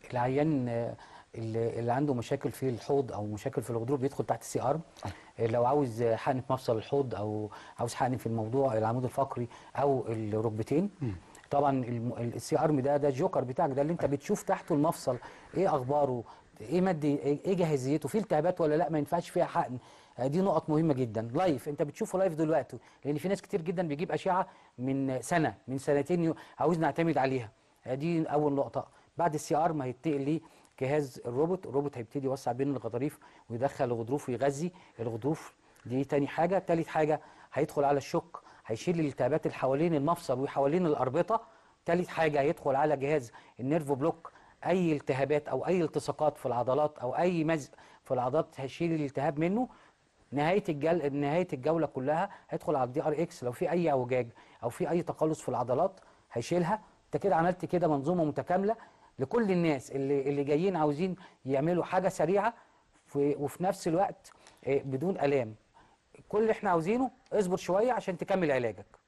العيان آه، اللي اللي عنده مشاكل في الحوض او مشاكل في الغضروف بيدخل تحت السي ارم لو عاوز حقن في مفصل الحوض او عاوز حقن في الموضوع العمود الفقري او الركبتين طبعا السي ارم ده ده الجوكر بتاعك ده اللي انت بتشوف تحته المفصل ايه اخباره ايه مادي ايه إيه جاهزيته في التهابات ولا لا ما ينفعش فيها حقن آه، دي نقط مهمه جدا لايف انت بتشوفه لايف دلوقتي لان في ناس كتير جدا بيجيب اشعه من سنه من سنتين يو- عاوز نعتمد عليها آه، دي اول نقطه بعد السي ار ما هيتنقل ليه جهاز الروبوت الروبوت هيبتدي يوسع بين الغضاريف ويدخل الغضروف ويغذي الغضروف دي تاني حاجه تالت حاجه هيدخل على الشق هيشيل الالتهابات اللي حوالين المفصل وحوالين الاربطه تالت حاجه هيدخل على جهاز النيرف بلوك اي التهابات او اي التصاقات في العضلات او اي مزق في العضلات هيشيل الالتهاب منه نهايه الجل... نهايه الجوله كلها هيدخل على الدي ار اكس لو في اي اعوجاج او في اي تقلص في العضلات هيشيلها انت كده عملت كده منظومه متكامله لكل الناس اللي اللي جايين عاوزين يعملوا حاجه سريعه في... وفي نفس الوقت آه، بدون الام كل اللي احنا عاوزينه اصبر شويه عشان تكمل علاجك